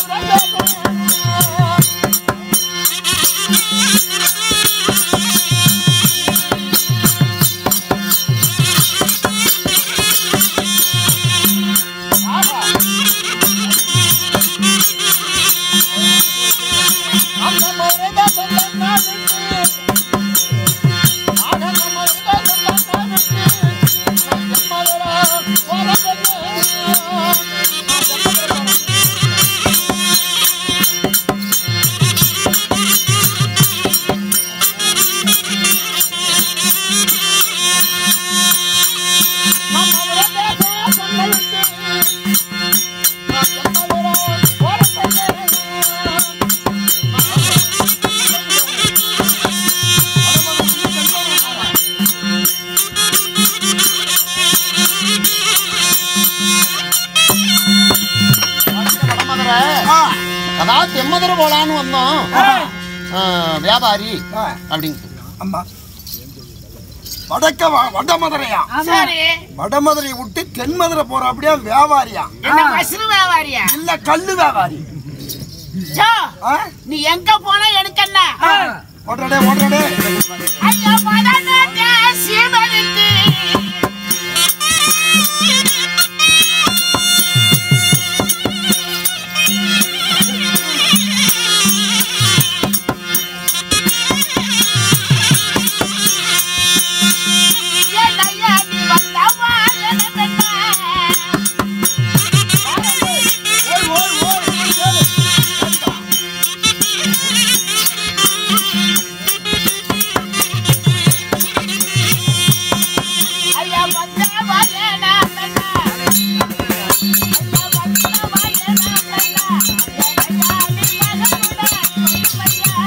அதாவது தெம்மதுரை போலான்னு வந்தோம் ஆ, வியாபாரி அப்படின்னு ஆமா வடக்க வ- வட மதுரையா சரி வட மதுரையை விட்டு தென் மதுரை போற அப்படியே வியாபாரியா என்ன மசுறு வியாபாரியா இல்ல கல்லு வியாபாரி ஜோ, ஆ? நீ எங்க போனா எனக்கு என்ன ஓடுறடே ஓடுறடே ஐயா மதனாட்ட சீமனுக்கு என்னையா நீ வந்தவா எனக்கென்ன? ஐயா வந்தவா எனக்கென்ன? ஐயா வந்தவா எனக்கென்ன? ஐயா நீ மகனுடா சொல்லுமையா?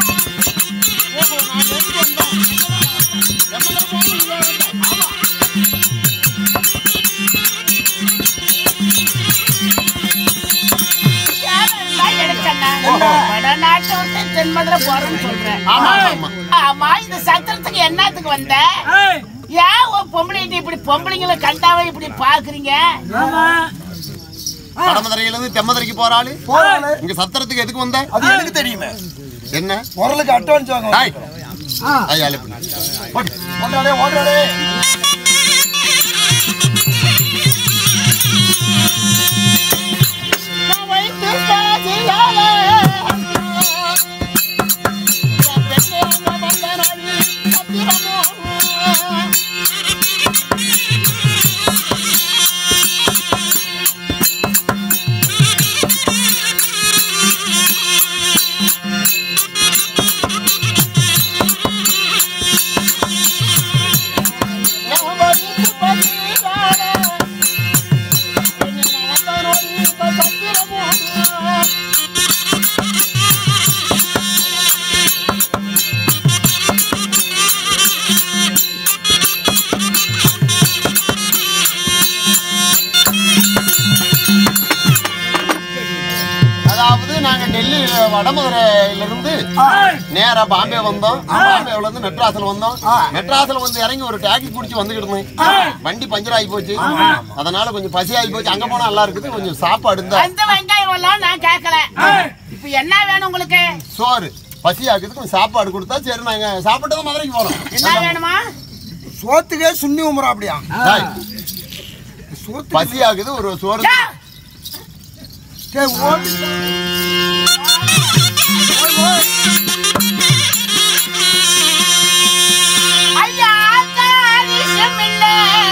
கேரளா எடுக்கண்ணா. வடநாட்டை விட்டு தென்மதுரை போறேன்னு சொல்றேன். ஆமா, ஆமா. ஆமா, இந்த சத்திரத்துக்கு என்னத்துக்கு வந்த? ஏன் உன் பொம்பளைகிட்ட இப்படி பொம்பளைங்களை கண்டாவே இப்படி பாக்குறீங்க வடமதுரையில இருந்து தெம்மதுரைக்கு போறாளு போறாளு இங்க சத்திரத்துக்கு எதுக்கு வந்த அது எனக்கு தெரியுமே என்ன குரலுக்கு அட்வான்ஸ் வாங்க டாய் ஐயா அழுப்பு. போட்டு. ஓடுறடே ஓடுறடே நான் வைத்து பேசியாலே. என் பெண்ணே நான் வந்த நாளி சத்திரமோ. நான் வைத்து பேசியாலே. பெண்ணே நான் வந்த நாளி சத்திரமோ. அதாவது நாங்க டெல்லி வடமதுரையில இருந்து நேரா பாம்பே வந்தோம் பாம்பேல இருந்து மெட்ராஸ்ல வந்தோம் மெட்ராஸ்ல வந்து இறங்கி ஒரு டாக்ஸி பிடிச்சி வந்துகிட்டு இருந்தேன் வண்டி பஞ்சர் ஆகி போச்சு அதனால கொஞ்சம் பசி ஆகி போச்சு அங்க போனா நல்லா இருக்குது கொஞ்சம் சாப்பாடு இருந்தா அந்த வெங்காயம் எல்லாம் நான் கேட்கல இப்ப என்ன வேணும் உங்களுக்கு சோறு பசி ஆகுது கொஞ்சம் சாப்பாடு கொடுத்தா சரி நாங்க சாப்பிட்டு மதுரைக்கு போறோம் என்ன வேணுமா சோத்துக்கே சுண்ணி உமரா அப்படியா டாய், சோத்து பசி ஆகுது ஒரு சோறு ச்சே! டேய், ஓடு. ஐயா காரியம் இல்ல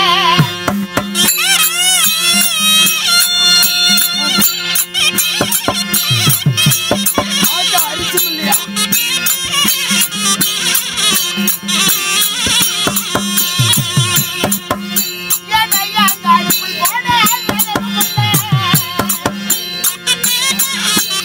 ஆட்டா அரிச்சும் இல்லையா என்னையா கடுப்பில் போட வேணும் இல்ல.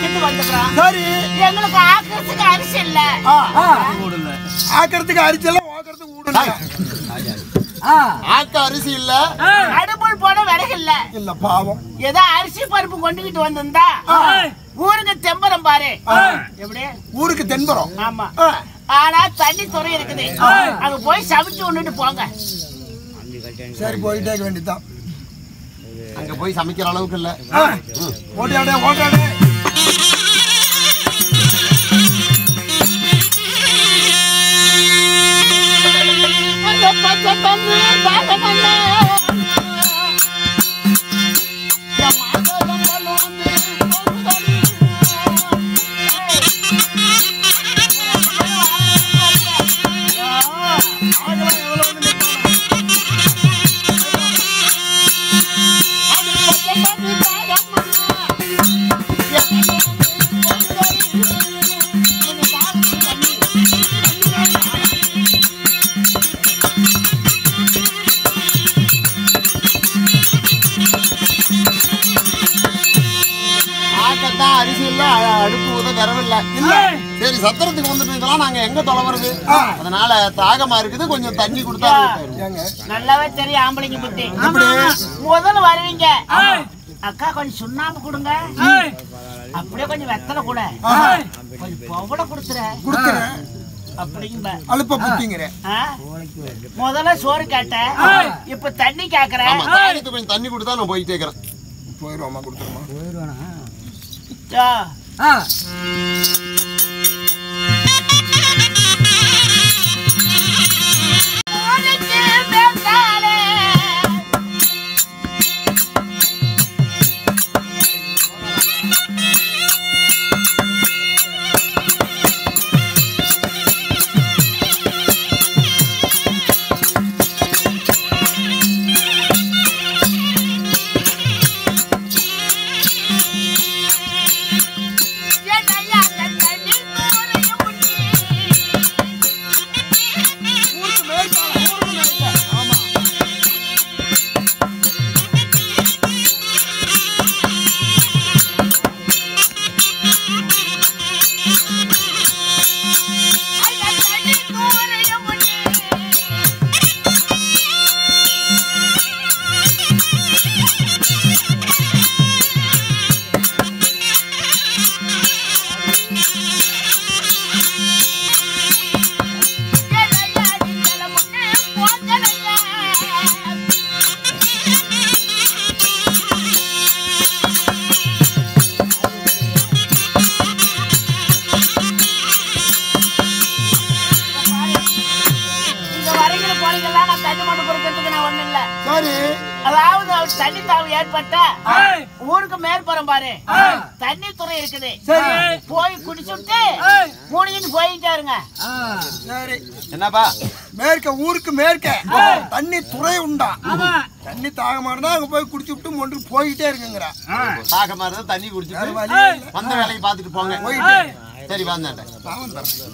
இங்கிட்டு வந்துக்கிறோம் சரி எங்களுக்கு ஆக்கிறதுக்கு அரிசி இல்ல ஆ, ஆக்கறதுக்கு அரிச்செல்லாம் ஓக்கறதுக்கு ஊடுங்க ஆக்க அரிசி இல்ல அடுப்புள் போட விறகு இல்ல இல்ல பாவம் ஏதோ அரிசி பருப்பு கொண்டுகிட்டு வந்திருந்தா ஊருக்கு தெம்பரம் பாரு எப்படி ஊருக்கு தென்புறம் ஆமா ஆ, ஆனா தண்ணி துறை இருக்குது அங்க போய் சமைச்சு கொண்டுட்டு போங்க சரி போயிட்டே இருக்க வேண்டியதுதான் அங்க போய் சமைக்கிற அளவுக்கு இல்ல ஆ, ஓட்டியாடே ஓட்டாடே அந்த பச்சை தண்ணி தாகமல்ல. என் மாதவன் வந்து போகுதடி. அது பச்சை தண்ணி தாகமல்ல. என் மாதவன் வந்து போகுதடி. கொஞ்சம் தாகத்துக்கு தண்ணி. ஆக்கத்தான் அரிசி இல்ல அ- அடுப்பு உத விரவு இல்ல சரி சத்திரத்துக்கு வந்துட்டு இதெல்லாம் நாங்க எங்க தொலைவறது அதனால தாகமா இருக்குது கொஞ்சம் தண்ணி கொடுத்தா ஏங்க நல்லாவே தெரியும் ஆம்பளைங்க புத்தி முதல்ல வருவீங்க அக்கா கொஞ்சம் சுண்ணாம்பு கொடுங்க அப்படியே கொஞ்சம் வெத்தலை கூட கொஞ்சம் பவளை கொடுத்துற கொடுக்குறேன் அப்படிங்க அழுப்ப புத்திங்கிறேன் முதல்ல சோறு கேட்ட இப்ப தண்ணி கேக்குற ஆமா தாகத்துக்கு கொஞ்சம் தண்ணி கொடுத்தா நான் போயிட்டே இருக்கிறேன் போயிடுவோமா கொடுத்துருமா ஆ. மூளைக்கு மேற்காலே. என்னையா கண்ணி தூரையும் முன்னி. ஊருக்கு மேற்கால ஊருக்கு மேற்கால ஆமா ஐயா கண்ணி தூரையும் முன்னி. என்னையா நீங்கள முன்னே போங்கலையா. இங்க வரீங்கள போறீங்களா நான் தண்ணி மட்டும் கொடுக்கறதுக்கு நான் ஒண்ணு இல்ல சரி அதாவது அவர் தண்ணி தாவு ஏற்பட்ட ஊருக்கு மேற்புறம் பாரு தண்ணி துறை இருக்குது போய் குடிச்சுட்டு மூடிக்கிட்டு போயிட்டே இருங்க சரி என்னப்பா மேற்க ஊருக்கு மேற்க தண்ணி துறை உண்டா தண்ணி தாகமானதா அங்க போய் குடிச்சு விட்டு மொண்டு போயிட்டே இருக்குங்கிற தாகமா இருந்தா தண்ணி குடிச்சிட்டு வேற வழி இல்ல. வந்த வேலையை பார்த்துட்டு போங்க போயிட்டு சரி வந்தேன் பாவம் தரேன்.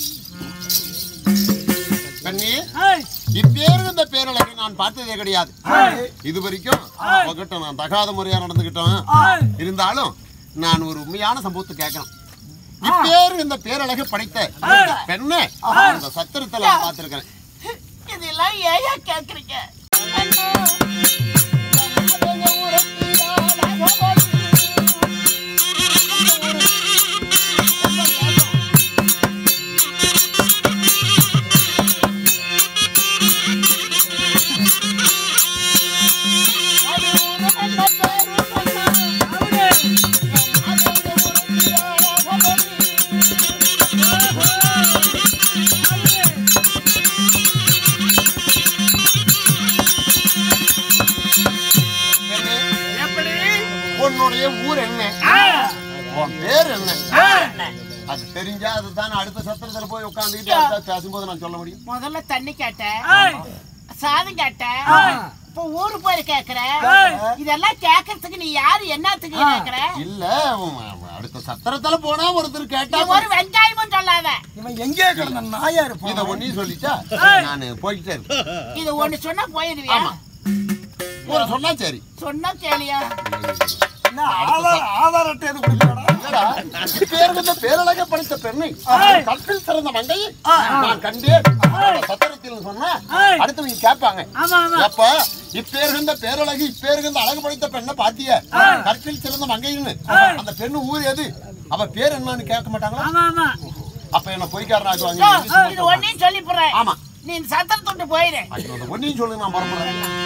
கண்ணி இப்பேரு இந்த பேரழகை நான் பார்த்ததே கிடையாது இது வரைக்கும் உங்ககிட்ட நான் தகாத முறையா நடந்துகிட்டோம் இருந்தாலும் நான் ஒரு உண்மையான சம்பவத்தை கேட்கறேன் இப்பேரு இந்த பேரழகை படைத்த பெண்ணை இந்த சத்திரத்துல நான் பார்த்திருக்கிறேன் இதெல்லாம் ஏயா கேக்குறீங்க பெண்ணே, எப்படி உன்னுடைய ஊர் என்ன உன் பேர் என்ன அது தெரிஞ்சா அதுதான் அடுத்த சத்திரத்துல போய் உட்காந்துக்கிட்டு யார்கிட்ட பேசும்போது நான் சொல்ல முடியும் முதல்ல தண்ணி கேட்டேன் சாதம் கேட்டேன் இப்ப ஊரு போய் கேக்குற இதெல்லாம் கேக்குறதுக்கு நீ யாரு என்னத்துக்கு கேக்குற இல்ல உம், அடுத்த சத்திரத்துல போனா ஒருத்தர் கேட்டா நீ ஒரு வெங்காயமும் சொல்லாத இவன் எங்கே கிடந்த நாயா இத இருப்பான் ஒன்னையும் சொல்லிட்டா நான் போய்கிட்டே இருப்பேன் இது ஒண்ணு சொன்னா போயிருவியா ஆமா. ஒரு சொன்னா சரி சொன்னா கேளியா என்ன ஆதார் ஆதார் அட்டை எது கொடுக்கலடா இல்லடா, இப்பேர்கிட்ட பேரழகை படைத்த பெண்ணை கற்பில் சிறந்த மங்கையை நான் கண்டேன் சத்திரத்தில் சொன்னா அடுத்தவங்க கேட்பாங்க ஆமா ஆமா அப்ப இப்பேர்கின்ற பேரழகு இப்பேர்கின்ற அழகு படைத்த பெண்ணை பாத்திய கற்பில் சிறந்த மங்கைன்னு அந்த பெண்ணு ஊர் எது அவ பேர் என்னன்னு கேட்க மாட்டாங்களா ஆமா ஆமா அப்ப என்ன பொய்க்காரன் யோ, ஆக்குவாங்க இது ஒன்னையும் சொல்லி போறேன் ஆமா நீ சத்திரம் தொட்டு போயிரு ஐயோ, அந்த ஒன்னையும் சொல்லுங்க நான் மறந்துடுறேன்